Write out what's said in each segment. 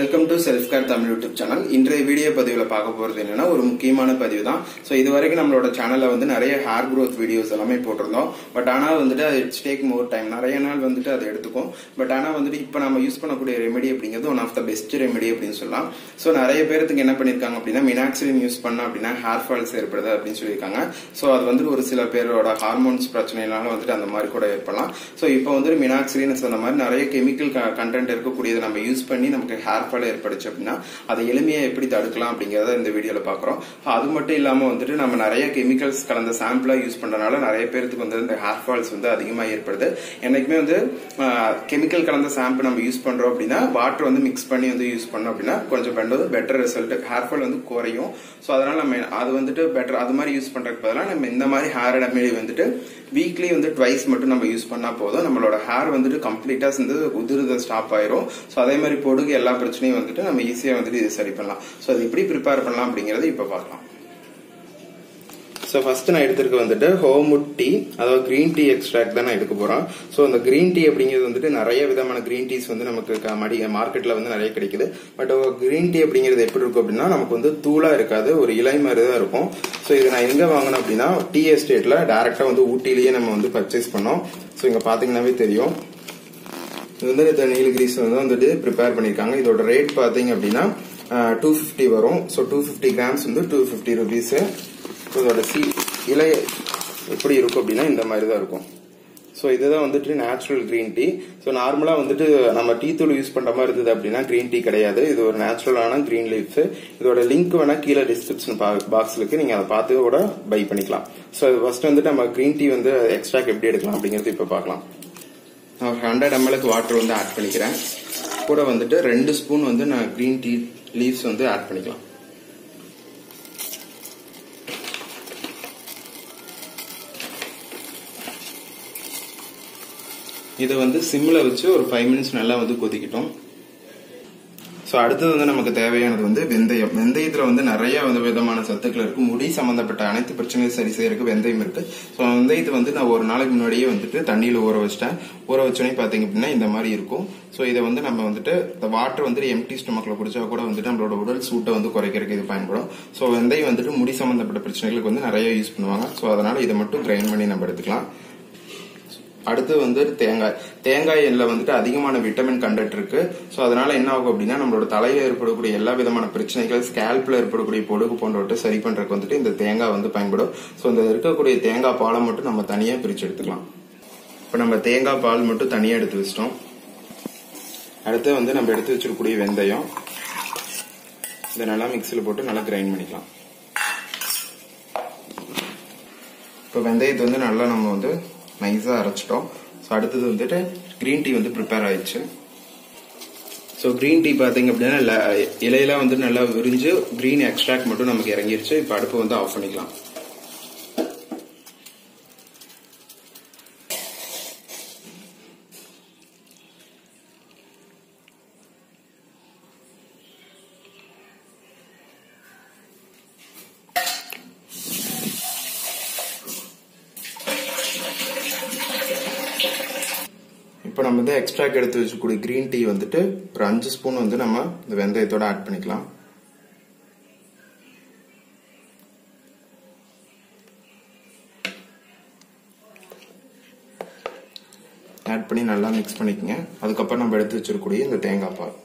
welcome to self care Tamil YouTube channel இன்றைய video பதிவில் பார்க்க போகிறது என்னன்னா ஒரு முக்கியமான பதிவு தான் ஸோ இது வரைக்கும் நம்மளோட சேனலில் வந்து நிறைய ஹேர் growth வீடியோஸ் எல்லாமே போட்டிருந்தோம் பட் ஆனால் வந்துட்டு அது இட்ஸ் டேக் மோர் டைம் நிறைய நாள் வந்துட்டு அதை எடுத்துக்கும் பட் ஆனால் வந்துட்டு இப்போ நம்ம யூஸ் பண்ணக்கூடிய ரெமெடி அப்படிங்கிறது one of the best remedy அப்படின்னு சொல்லலாம் ஸோ நிறைய பேருக்கு என்ன பண்ணியிருக்காங்க அப்படின்னா மினாக்சிலின் யூஸ் பண்ண அப்படின்னா ஹேர் ஃபால்ஸ் ஏற்படுது அப்படின்னு சொல்லியிருக்காங்க ஸோ அது வந்து ஒரு சில பேரோட ஹார்மோன்ஸ் பிரச்சனைனால வந்துட்டு அந்த மாதிரி கூட ஏற்படலாம் ஸோ இப்போ வந்துட்டு மினாக்சிலின் அந்த மாதிரி நிறைய கெமிக்கல் கண்டென்ட் இருக்கக்கூடியதை நம்ம யூஸ் பண்ணி நமக்கு ஹேர் ஃபால் ஏற்படுச்சு அப்படின்னா அதை எளிமையாக எப்படி தடுக்கலாம் அப்படிங்கிறத இந்த வீடியோவில் பார்க்குறோம் அது மட்டும் இல்லாமல் வந்துட்டு நம்ம நிறைய கெமிக்கல்ஸ் கலந்த சாம்பிளாக யூஸ் பண்ணுறதுனால நிறைய பேருக்கு வந்து இந்த ஹேர் ஃபால்ஸ் வந்து அதிகமாக ஏற்படுது என்னைக்குமே வந்து கெமிக்கல் கலந்த ஷாம்பு நம்ம யூஸ் பண்ணுறோம் அப்படின்னா வாட்டர் வந்து மிக்ஸ் பண்ணி வந்து யூஸ் பண்ணோம் அப்படின்னா கொஞ்சம் வந்து பெட்டர் ரிசல்ட் ஹேர் ஃபால் வந்து குறையும் ஸோ அதனால நம்ம அது வந்துட்டு பெட்டர் அது மாதிரி யூஸ் பண்ணுறதுக்கு பதிலாக நம்ம இந்த மாதிரி ஹேர் ரெமெடி வந்துட்டு வீக்லி வந்து ட்வைஸ் மட்டும் நம்ம யூஸ் பண்ணா போதும் நம்மளோட ஹேர் வந்துட்டு கம்ப்ளீட்டா வந்து உதிர்த ஸ்டாப் ஆயிரும் ஸோ அதே மாதிரி பொடுகு எல்லா பிரச்சனையும் வந்துட்டு நம்ம ஈஸியா வந்துட்டு இது சரி பண்ணலாம் ஸோ அது எப்படி ப்ரிப்பேர் பண்ணலாம் அப்படிங்கறது இப்ப பார்க்கலாம் ஸோ ஃபர்ஸ்ட் நான் எடுத்துருக்க வந்துட்டு ஹோமுட் டீ அதாவது கிரீன் டீ எக்ஸ்ட்ராக்ட் தான் நான் எடுக்க போறேன் ஸோ அந்த கிரீன் டீ அப்படிங்கிறது வந்துட்டு நிறைய விதமான கிரீன் டீஸ் வந்து நமக்கு க- மடி மார்க்கெட்ல வந்து நிறைய கிடைக்குது பட் கிரீன் டீ அப்படிங்கிறது எப்படி இருக்கும் அப்படின்னா நமக்கு வந்து தூளா இருக்காது ஒரு இலை மாதிரி தான் இருக்கும் ஸோ இது நான் எங்க வாங்கினேன் அப்படின்னா டீ எஸ்டேட்ல டைரக்டா வந்து ஊட்டிலேயே நம்ம வந்து பர்ச்சேஸ் பண்ணோம் ஸோ இங்க பாத்தீங்கன்னாவே தெரியும் இது வந்து இந்த நீலகிரிஸ் வந்து வந்துட்டு ப்ரிப்பேர் பண்ணியிருக்காங்க இதோட ரேட் பார்த்தீங்க அப்படின்னா டூ ஃபிஃப்டி வரும் ஸோ டூ ஃபிஃப்டி கிராம்ஸ் வந்து டூ ஃபிஃப்டி ருபீஸு இதோட சி இலை எப்படி இருக்கும் அப்படின்னா இந்த மாதிரி தான் இருக்கும் ஸோ இதுதான் வந்துட்டு நேச்சுரல் கிரீன் டீ ஸோ நார்மலாக வந்துட்டு நம்ம டீ தூள் யூஸ் பண்ற மாதிரி இருந்தது அப்படின்னா கிரீன் டீ கிடையாது இது ஒரு நேச்சுரலான கிரீன் லீஃப் இதோட லிங்க் வேணா கீழே டிஸ்கிரிப்ஷன் பாக்ஸ் இருக்கு நீங்க அதை பார்த்து கூட பை பண்ணிக்கலாம் ஸோ ஃபர்ஸ்ட் வந்துட்டு நம்ம கிரீன் டீ வந்து எக்ஸ்ட்ராக்ட் எப்படி எடுக்கலாம் அப்படிங்கிறது இப்போ பார்க்கலாம் நான் ஹண்ட்ரட் எம்எல்க்கு வாட்டர் வந்து ஆட் பண்ணிக்கிறேன் கூட வந்துட்டு ரெண்டு ஸ்பூன் வந்து நான் கிரீன் டீ லீவ்ஸ் வந்து ஆட் பண்ணிக்கலாம் இதை வந்து சிம்ல வச்சு ஒரு ஃபைவ் மினிட்ஸ் நல்லா வந்து கொதிக்கட்டும் ஸோ அடுத்தது வந்து நமக்கு தேவையானது வந்து வெந்தயம் வெந்தயத்துல வந்து நிறைய வந்து விதமான சத்துக்கள் இருக்கு முடி சம்பந்தப்பட்ட அனைத்து பிரச்சனையும் சரி செய்யறதுக்கு வெந்தயம் இருக்கு ஸோ வெந்தயத்தை வந்து நான் ஒரு நாளைக்கு முன்னாடியே வந்துட்டு தண்ணியில ஊற வச்சிட்டேன் ஊற வச்சோடனே பாத்தீங்க அப்படின்னா இந்த மாதிரி இருக்கும் ஸோ இதை வந்து நம்ம வந்துட்டு இந்த வாட்டர் வந்துட்டு எம்டி ஸ்டொமக்ல குடிச்சா கூட வந்துட்டு நம்மளோட உடல் சூட்டை வந்து குறைக்கிறதுக்கு இது பயன்படும் ஸோ வெந்தயம் வந்துட்டு முடி சம்பந்தப்பட்ட பிரச்சனைகளுக்கு வந்து நிறைய யூஸ் பண்ணுவாங்க ஸோ அதனால இதை மட்டும் கிரைண்ட் பண்ணி நம்ம எடுத்துக்கலாம் அடுத்து வந்து தேங்காய் தேங்காய் எண்ணெயில் வந்துட்டு அதிகமான விட்டமின் கண்டென்ட் இருக்கு ஸோ அதனால என்ன ஆகும் அப்படின்னா நம்மளோட தலையில ஏற்படக்கூடிய எல்லா விதமான பிரச்சனைகள் ஸ்கேல்ப்ல ஏற்படக்கூடிய பொடுகு போன்றவற்றை சரி பண்றதுக்கு வந்துட்டு இந்த தேங்காய் வந்து பயன்படும் ஸோ இந்த இருக்கக்கூடிய தேங்காய் பாலை மட்டும் நம்ம தனியா பிரிச்சு எடுத்துக்கலாம் இப்போ நம்ம தேங்காய் பால் மட்டும் தனியா எடுத்து வச்சிட்டோம் அடுத்து வந்து நம்ம எடுத்து வச்சிருக்கக்கூடிய வெந்தயம் இதை நல்லா மிக்சியில் போட்டு நல்லா கிரைண்ட் பண்ணிக்கலாம் இப்போ வெந்தயத்தை வந்து நல்லா நம்ம வந்து நைஸாக அரைச்சிட்டோம் ஸோ அடுத்தது வந்துட்டு க்ரீன் டீ வந்து ப்ரிப்பேர் ஆயிடுச்சு ஸோ க்ரீன் டீ பார்த்தீங்க அப்படின்னா ல- இலையெல்லாம் வந்து நல்லா விரிஞ்சு க்ரீன் எக்ஸ்ட்ராக்ட் மட்டும் நமக்கு இறங்கிருச்சு இப்போ அடுப்பு வந்து ஆஃப் பண்ணிக்கலாம் இப்போ நம்ம வந்து எக்ஸ்ட்ராக்ட் எடுத்து வச்சுக்கூடிய க்ரீன் டீ வந்துட்டு ஒரு அஞ்சு ஸ்பூன் வந்து நம்ம இந்த வெந்தயத்தோட ஆட் பண்ணிக்கலாம் ஆட் பண்ணி நல்லா மிக்ஸ் பண்ணிக்கங்க அதுக்கப்புறம் நம்ம எடுத்து வச்சிருக்கக்கூடிய இந்த தேங்காய் பால்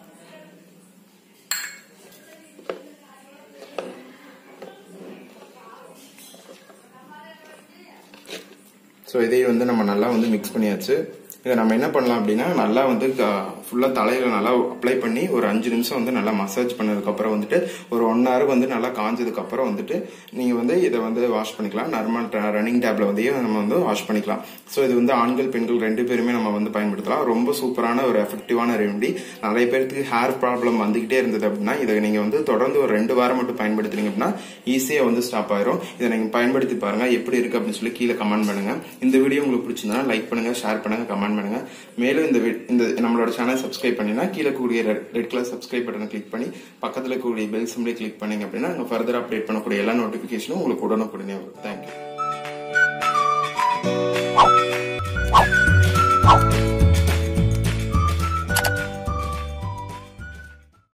ஸோ இதையும் வந்து நம்ம நல்லா வந்து மிக்ஸ் பண்ணியாச்சு இதை நம்ம என்ன பண்ணலாம் அப்படின்னா நல்லா வந்து ஃபுல்லாக தலையில நல்லா அப்ளை பண்ணி ஒரு அஞ்சு நிமிஷம் வந்து நல்லா மசாஜ் பண்ணதுக்கப்புறம் வந்துட்டு ஒரு ஒன் ஹவர் வந்து நல்லா காஞ்சதுக்கு அப்புறம் வந்துட்டு நீங்கள் வந்து இதை வந்து வாஷ் பண்ணிக்கலாம் நார்மல் ரன்னிங் டேப்ல வந்து நம்ம வந்து வாஷ் பண்ணிக்கலாம் ஸோ இது வந்து ஆண்கள் பெண்கள் ரெண்டு பேருமே நம்ம வந்து பயன்படுத்தலாம் ரொம்ப சூப்பரான ஒரு எஃபெக்டிவான ரெமெடி நிறைய பேருக்கு ஹேர் ப்ராப்ளம் வந்துகிட்டே இருந்தது அப்படின்னா இதை நீங்கள் வந்து தொடர்ந்து ஒரு ரெண்டு வாரம் மட்டும் பயன்படுத்துறீங்க அப்படின்னா ஈஸியாக வந்து ஸ்டாப் ஆயிரும் இதை நீங்கள் பயன்படுத்தி பாருங்க எப்படி இருக்கு அப்படின்னு சொல்லி கீழே கமெண்ட் பண்ணுங்க இந்த வீடியோ உங்களுக்கு பிடிச்சிருந்தா லைக் பண்ணுங்க ஷேர் பண்ணுங்க கமெண்ட் பண்ணுங்க மேலும் இந்த வி- இந்த நம்மளோட சேனல் சப்ஸ்கிரைப் பண்ணினா கீழே கூடிய ரெட் கலர் சப்ஸ்கிரைப் பட்டனை கிளிக் பண்ணி பக்கத்தில் கூடிய பெல் சிம்லே கிளிக் பண்ணீங்க அப்படின்னா நாங்கள் ஃபர்தர் அப்டேட் பண்ணக்கூடிய எல்லா நோட்டிஃபிகேஷனும் உங்களுக்கு உடனுக்குடனே வரும் தேங்க்யூ